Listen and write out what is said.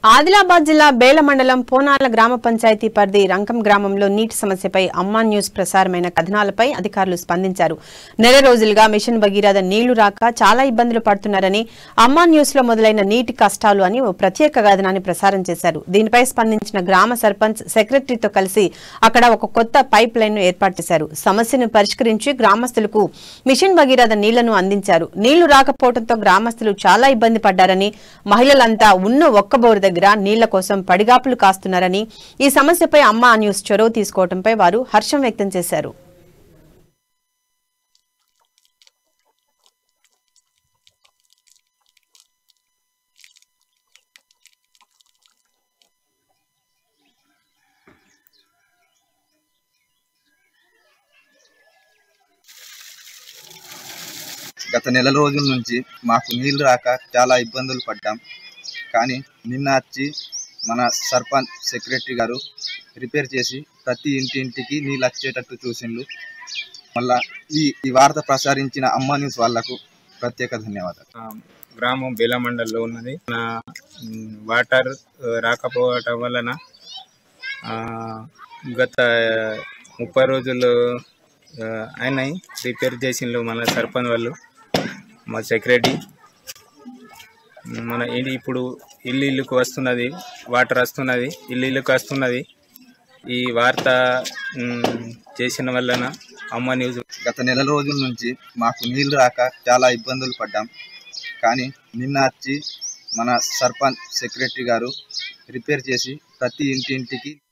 ఆదిలాబాద్ జిల్లా బేల మండలం పోనాల గ్రామ పంచాయతీ పరిధి రంకం గ్రామంలో నీటి సమస్యపై అమ్మా న్యూస్ ప్రసారమైన కథనాలపై అధికారులు స్పందించారు నెల రోజులుగా మిషన్ భగీరథ నీళ్లు రాక చాలా ఇబ్బందులు పడుతున్నారని అమ్మా న్యూస్ లో మొదలైన నీటి కష్టాలు అని ఓ ప్రత్యేక కథనాన్ని ప్రసారం చేశారు దీనిపై స్పందించిన గ్రామ సర్పంచ్ సెక్రటరీతో కలిసి అక్కడ ఒక కొత్త పైప్ లైన్ ను ఏర్పాటు చేశారు సమస్యను పరిష్కరించి గ్రామస్తులకు మిషన్ భగీరథ నీళ్లను అందించారు నీళ్లు రాకపోవడంతో గ్రామస్తులు చాలా ఇబ్బంది పడ్డారని మహిళలంతా ఉన్న ఒక్క బోరు దగ్గర నీళ్ల కోసం పడిగాపులు కాస్తున్నారని ఈ సమస్యపై అమ్మ న్యూస్ చొరవ తీసుకోవడంపై వారు హర్షం వ్యక్తం చేశారు గత నెల రోజుల నుంచి మాకు నీళ్లు రాక చాలా ఇబ్బందులు పడ్డాం కానీ నిన్న వచ్చి మన సర్పంచ్ సెక్రటరీ గారు రిపేర్ చేసి ప్రతి ఇంటి ఇంటికి నీళ్ళు వచ్చేటట్టు చూసిండు మళ్ళా ఈ ఈ వార్త ప్రసారించిన అమ్మ న్యూస్ వాళ్లకు ప్రత్యేక ధన్యవాదాలు ఆ, గ్రామం బేలమండల్లో ఉన్నది నా మ్, వాటర్ ఆ, రాకపోవటం వలన ఆ, గత ముప్పై రోజులు ఆ, అయినాయి రిపేర్ చేసిండ్రు మన సర్పంచ్ వాళ్ళు మా సెక్రటరీ మన ఇది ఇప్పుడు ఇల్లు ఇల్లుకు వస్తున్నది వాటర్ వస్తున్నది ఇల్లు ఇల్లుకు వస్తున్నది ఈ వార్త మ్, చేసిన వలన అమ్మ న్యూస్ గత నెల రోజుల నుంచి మాకు నీళ్లు రాక చాలా ఇబ్బందులు పడ్డాం కానీ నిన్న వచ్చి మన సర్పంచ్ సెక్రటరీ గారు రిపేర్ చేసి ప్రతి ఇంటి ఇంటికి